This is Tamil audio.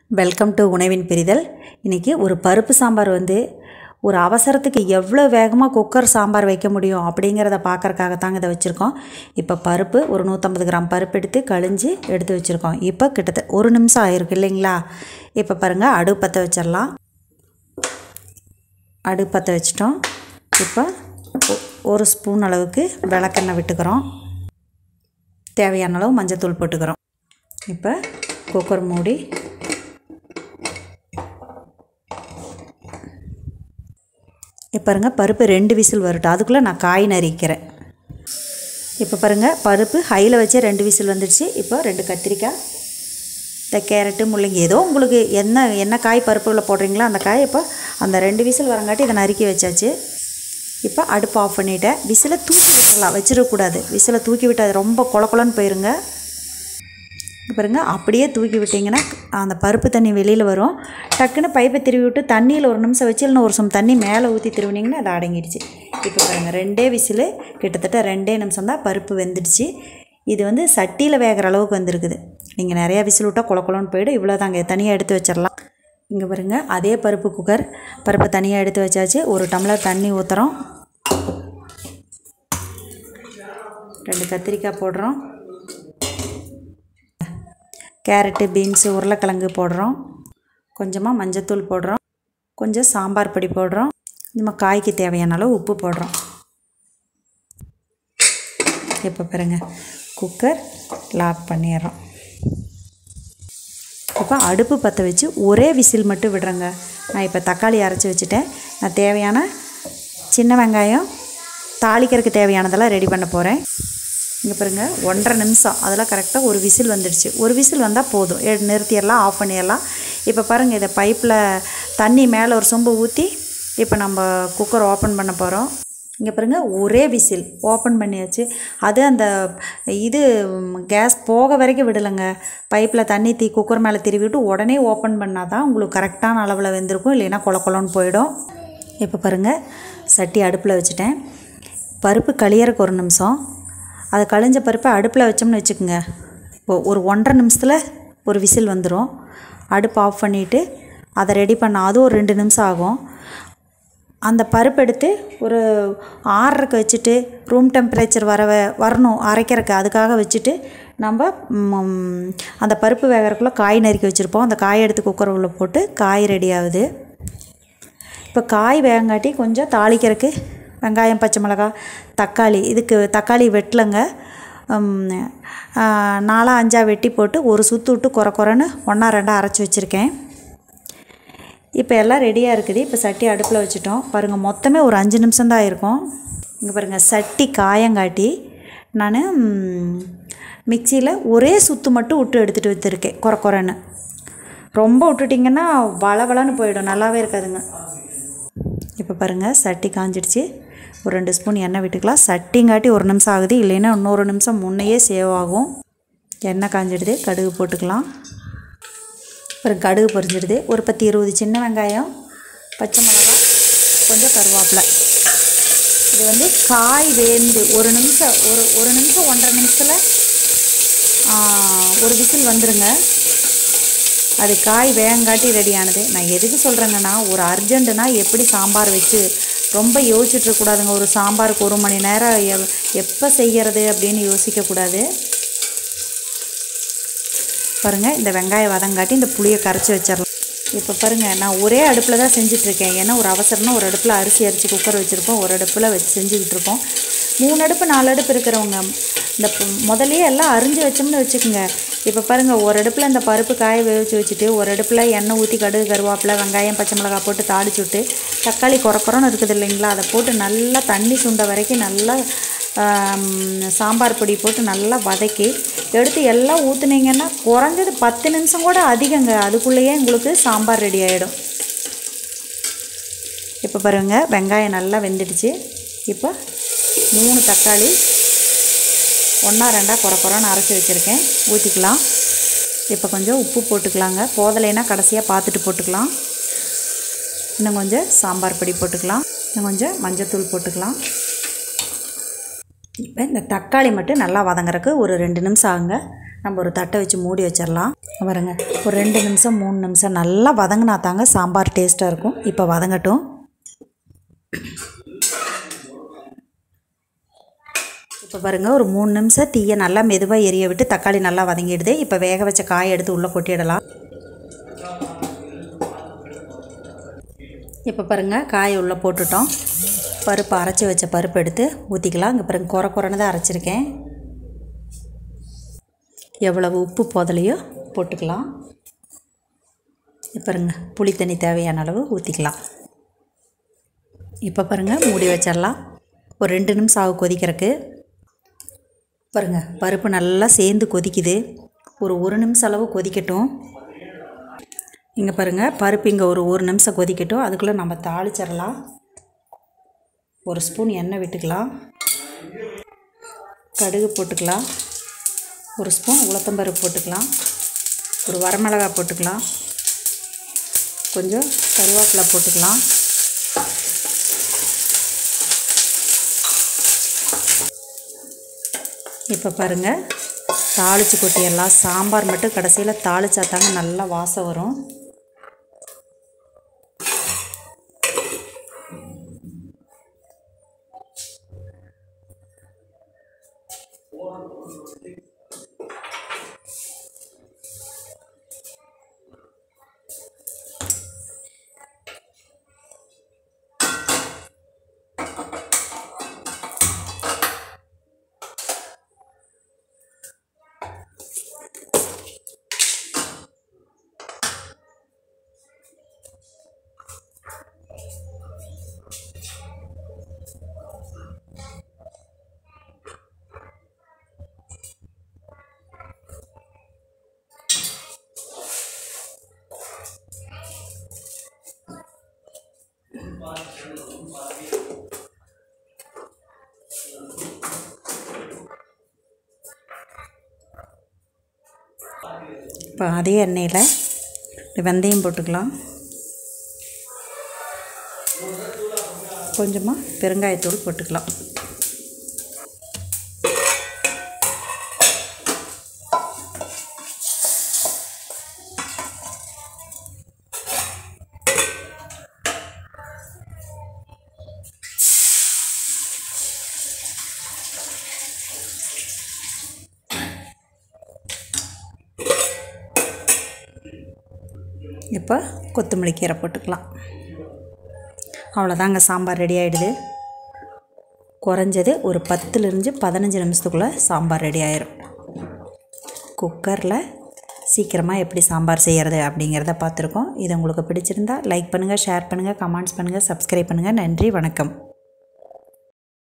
வெல்கம் டு உணவின் பிரிதல் இன்றைக்கி ஒரு பருப்பு சாம்பார் வந்து ஒரு அவசரத்துக்கு எவ்வளோ வேகமாக குக்கர் சாம்பார் வைக்க முடியும் அப்படிங்கிறத பார்க்கறக்காக தாங்க இதை வச்சுருக்கோம் இப்போ பருப்பு ஒரு நூற்றம்பது கிராம் பருப்பு எடுத்து கழிஞ்சு எடுத்து வச்சுருக்கோம் இப்போ கிட்டத்தட்ட ஒரு நிமிஷம் ஆயிருக்கு இல்லைங்களா இப்போ பாருங்கள் அடுப்பத்தை வச்சிடலாம் அடுப்பத்தை வச்சிட்டோம் இப்போ ஒ- ஒரு ஸ்பூன் அளவுக்கு விளக்கெண்ணெய் விட்டுக்கிறோம் தேவையான அளவு மஞ்சத்தூள் போட்டுக்கிறோம் இப்போ குக்கர் மூடி இப்போ பாருங்க பருப்பு ரெண்டு விசில் வரட்டும் அதுக்குள்ளே நான் காய் நறுக்கிறேன் இப்போ பாருங்கள் பருப்பு ஹையில் வச்சே ரெண்டு விசில் வந்துடுச்சு இப்போ ரெண்டு கத்திரிக்காய் இந்த கேரட்டு முள்ளங்கி ஏதோ உங்களுக்கு என்ன என்ன காய் பருப்பில் போடுறீங்களோ அந்த காய் இப்போ அந்த ரெண்டு விசில் வரங்காட்டி இதை நறுக்கி வச்சாச்சு இப்போ அடுப்பு ஆஃப் பண்ணிவிட்டேன் விசிலை தூக்கி விட்டுறலாம் வச்சிடக்கூடாது விசிலை தூக்கி விட்டு அது ரொம்ப கொல கொலன்னு போயிருங்க இங்க பாருங்க அப்படியே தூக்கி விட்டிங்கன்னா அந்த பருப்பு தண்ணி வெளியில் வரும் டக்குன்னு பைப்பை திருவி விட்டு தண்ணியில் ஒரு நிமிஷம் வச்சு இல்லைன்னா ஒரு சம் தண்ணி மேலே ஊற்றி திருவினீங்கன்னா அது அடங்கிடுச்சு இப்போ பாருங்கள் ரெண்டே விசில் கிட்டத்தட்ட ரெண்டே நிமிஷம் தான் பருப்பு வெந்துடுச்சு இது வந்து சட்டியில் வேகிற அளவுக்கு வந்திருக்குது நீங்கள் நிறையா விசில் விட்டால் குள குளம்னு போயிடும் இவ்வளோ தாங்க தனியாக எடுத்து வச்சிடலாம் இங்கே பாருங்க அதே பருப்பு குக்கர் பருப்பை தனியாக எடுத்து வச்சாச்சு ஒரு டம்ளர் தண்ணி ஊற்றுறோம் ரெண்டு கத்திரிக்காய் போடுறோம் கேரட்டு பீன்ஸு உருளைக்கிழங்கு போடுறோம் கொஞ்சமாக மஞ்சத்தூள் போடுறோம் கொஞ்சம் சாம்பார் பொடி போடுறோம் நம்ம காய்க்கு தேவையான அளவு உப்பு போடுறோம் இப்போ பாருங்க குக்கர் லாக் பண்ணிடுறோம் இப்போ அடுப்பு பற்ற வச்சு ஒரே விசில் மட்டும் விடுறேங்க நான் இப்போ தக்காளி அரைச்சி வச்சுட்டேன் நான் தேவையான சின்ன வெங்காயம் தாளிக்கிறதுக்கு தேவையானதெல்லாம் ரெடி பண்ண போகிறேன் இங்கே பாருங்க ஒன்றரை நிமிஷம் அதெல்லாம் கரெக்டாக ஒரு விசில் வந்துடுச்சு ஒரு விசில் வந்தால் போதும் எ நிறுத்திடலாம் ஆஃப் பண்ணிடலாம் இப்போ பாருங்கள் இதை பைப்பில் தண்ணி மேலே ஒரு சொம்பு ஊற்றி இப்போ நம்ம குக்கர் ஓப்பன் பண்ண போகிறோம் இங்கே பாருங்க ஒரே விசில் ஓப்பன் பண்ணியாச்சு அது அந்த இது கேஸ் போக வரைக்கும் விடலைங்க பைப்பில் தண்ணி தீ குக்கர் மேலே திருவி விட்டு உடனே ஓப்பன் பண்ணால் தான் உங்களுக்கு கரெக்டான அளவில் வெந்திருக்கும் இல்லைன்னா கொல கொலன்னு போயிடும் இப்போ பாருங்கள் சட்டி அடுப்பில் வச்சுட்டேன் பருப்பு கழியறக்கு ஒரு நிமிஷம் அது கழிஞ்ச பருப்பை அடுப்பில் வச்சோம்னு வச்சுக்கோங்க ஒ- ஒரு ஒன்றரை நிமிஷத்தில் ஒரு விசில் வந்துடும் அடுப்பு ஆஃப் பண்ணிவிட்டு அதை ரெடி பண்ண அதுவும் ஒரு ரெண்டு நிமிஷம் ஆகும் அந்த பருப்பு எடுத்து ஒரு ஆறரைக்கு வச்சுட்டு ரூம் டெம்பரேச்சர் வர வ- வரணும் அரைக்கிறக்கு அதுக்காக வச்சுட்டு நம்ம ம், அந்த பருப்பு வேகறதுக்குள்ளே காய் நறுக்கி வச்சுருப்போம் அந்த காயை எடுத்து குக்கர் உள்ள போட்டு காய் ரெடி ஆகுது இப்போ காய் வேகங்காட்டி கொஞ்சம் தாளிக்கிறதுக்கு வெங்காயம் பச்சை மிளகாய் தக்காளி இதுக்கு தக்காளி வெட்டலைங்க ம், ஆ, நாலா அஞ்சா வெட்டி போட்டு ஒரு சுற்று விட்டு குறை குறைன்னு ஒன்றா ரெண்டாக அரைச்சி வச்சுருக்கேன் இப்போ எல்லாம் ரெடியாக இருக்குது இப்போ சட்டி அடுப்பில் வச்சுட்டோம் பாருங்கள் மொத்தமே ஒரு அஞ்சு நிமிஷம் தான் இருக்கும் இங்கே பாருங்கள் சட்டி காயங்காட்டி நான் மிக்சியில் ஒரே சுத்து மட்டும் விட்டு எடுத்துகிட்டு வச்சுருக்கேன் குறை குறைன்னு ரொம்ப விட்டுட்டிங்கன்னா வளவளன்னு போயிடும் நல்லாவே இருக்காதுங்க இப்போ பாருங்கள் சட்டி காஞ்சிடுச்சு ஒரு ரெண்டு ஸ்பூன் எண்ணெய் விட்டுக்கலாம் சட்டிங்காட்டி ஒரு நிமிஷம் ஆகுது இல்லைன்னா இன்னொரு நிமிஷம் முன்னையே சேவ் ஆகும் எண்ணெய் காஞ்சிடுது கடுகு போட்டுக்கலாம் அப்புறம் கடுகு பொரிஞ்சிடுது ஒரு பத்து இருபது சின்ன வெங்காயம் பச்சை மிளகாய் கொஞ்சம் கருவேப்பிலை இது வந்து காய் வேந்து ஒரு நிமிஷம் ஒரு ஒரு நிமிஷம் ஒன்றரை நிமிஷத்தில் ஒரு விசில் வந்துருங்க அது காய் வேகங்காட்டி ரெடியானது நான் எதுக்கு சொல்கிறேங்கன்னா ஒரு அர்ஜென்ட்டுனா எப்படி சாம்பார் வச்சு ரொம்ப யோசிச்சுட்டு இருக்கக்கூடாதுங்க ஒரு சாம்பாருக்கு ஒரு மணி நேரம் எ- எப்போ செய்யறது அப்படின்னு யோசிக்கக்கூடாது பாருங்கள் இந்த வெங்காயம் வதங்காட்டி இந்த புளியை கரைச்சி வச்சிடலாம் இப்போ பாருங்கள் நான் ஒரே அடுப்பில் தான் செஞ்சிட்ருக்கேன் ஏன்னா ஒரு அவசரம்னா ஒரு அடுப்பில் அரிசி அரிச்சு குக்கர் வச்சுருப்போம் ஒரு அடுப்பில் வச்சு செஞ்சுக்கிட்டு இருக்கோம் மூணு அடுப்பு நாலு அடுப்பு இருக்கிறவங்க இந்த ப- முதல்லயே எல்லாம் அரிஞ்சு வச்சோம்னு வச்சுக்கோங்க இப்போ பாருங்கள் ஒரு அடுப்பில் இந்த பருப்பு காய வேவிச்சு வச்சுட்டு ஒரு அடுப்பில் எண்ணெய் ஊற்றி கடுகு கருவேப்பிலை வெங்காயம் பச்சை மிளகாய் போட்டு தாளிச்சு விட்டு தக்காளி குறை குறைன்னு இருக்குது இல்லைங்களா அதை போட்டு நல்லா தண்ணி சுண்ட வரைக்கும் நல்லா ஆம், சாம்பார் பொடி போட்டு நல்லா வதக்கி எடுத்து எல்லாம் ஊற்றுனீங்கன்னா குறைஞ்சது பத்து நிமிஷம் கூட அதிகங்க அதுக்குள்ளேயே உங்களுக்கு சாம்பார் ரெடி ஆகிடும் இப்போ பாருங்க வெங்காயம் நல்லா வெந்துடுச்சு இப்போ மூணு தக்காளி ஒன்றா ரெண்டாக குறை குறைன்னு அரைச்சி வச்சுருக்கேன் ஊற்றிக்கலாம் இப்போ கொஞ்சம் உப்பு போட்டுக்கலாங்க போதலைன்னா கடைசியாக பார்த்துட்டு போட்டுக்கலாம் இன்னும் கொஞ்சம் சாம்பார் பொடி போட்டுக்கலாம் இன்னும் கொஞ்சம் மஞ்சத்தூள் போட்டுக்கலாம் இப்போ இந்த தக்காளி மட்டும் நல்லா வதங்குறதுக்கு ஒரு ரெண்டு நிமிஷம் ஆகுங்க நம்ம ஒரு தட்டை வச்சு மூடி வச்சிடலாம் பாருங்க ஒரு ரெண்டு நிமிஷம் மூணு நிமிஷம் நல்லா வதங்கினா தாங்க சாம்பார் டேஸ்ட்டாக இருக்கும் இப்போ வதங்கட்டும் இப்போ பாருங்கள் ஒரு மூணு நிமிஷம் தீயை நல்லா மெதுவாக எரிய விட்டு தக்காளி நல்லா வதங்கிடுது இப்போ வேக வச்ச காயை எடுத்து உள்ளே கொட்டிடலாம் இப்போ பாருங்கள் காயை உள்ளே போட்டுட்டோம் பருப்பு அரைச்சி வச்ச பருப்பு எடுத்து ஊற்றிக்கலாம் இங்கே பாருங்க குறை குறைன்னு தான் அரைச்சிருக்கேன் எவ்வளவு உப்பு போதலையோ போட்டுக்கலாம் இப்போ பாருங்க புளி தண்ணி தேவையான அளவு ஊற்றிக்கலாம் இப்போ பாருங்கள் மூடி வச்சிடலாம் ஒரு ரெண்டு நிமிஷம் ஆகும் கொதிக்கிறதுக்கு பாருங்க பருப்பு நல்லா சேர்ந்து கொதிக்குது ஒரு ஒரு நிமிஷம் அளவு கொதிக்கட்டும் இங்கே பாருங்கள் பருப்பு இங்கே ஒரு ஒரு நிமிஷம் கொதிக்கட்டும் அதுக்குள்ளே நம்ம தாளிச்சிடலாம் ஒரு ஸ்பூன் எண்ணெய் விட்டுக்கலாம் கடுகு போட்டுக்கலாம் ஒரு ஸ்பூன் உளுத்தம்பருப்பு போட்டுக்கலாம் ஒரு வரமிளகாய் போட்டுக்கலாம் கொஞ்சம் கருவேப்பிலை போட்டுக்கலாம் இப்போ பாருங்கள் தாளித்து கொட்டியெல்லாம் சாம்பார் மட்டும் கடைசியில் தாளிச்சா தாங்க நல்லா வாசம் வரும் இப்போ அதே எண்ணெயில் வெந்தயம் போட்டுக்கலாம் கொஞ்சமாக பெருங்காயத்தூள் போட்டுக்கலாம் இப்போ கொத்தமல்லி கீரை போட்டுக்கலாம் அவ்வளோதாங்க சாம்பார் ரெடி ஆகிடுது குறைஞ்சது ஒரு பத்துலேருந்து பதினஞ்சு நிமிஷத்துக்குள்ளே சாம்பார் ரெடி ஆயிரும் குக்கரில் சீக்கிரமாக எப்படி சாம்பார் செய்கிறது அப்படிங்கிறத பார்த்துருக்கோம் இது உங்களுக்கு பிடிச்சிருந்தா லைக் பண்ணுங்கள் ஷேர் பண்ணுங்கள் கமெண்ட்ஸ் பண்ணுங்கள் சப்ஸ்கிரைப் பண்ணுங்கள் நன்றி வணக்கம்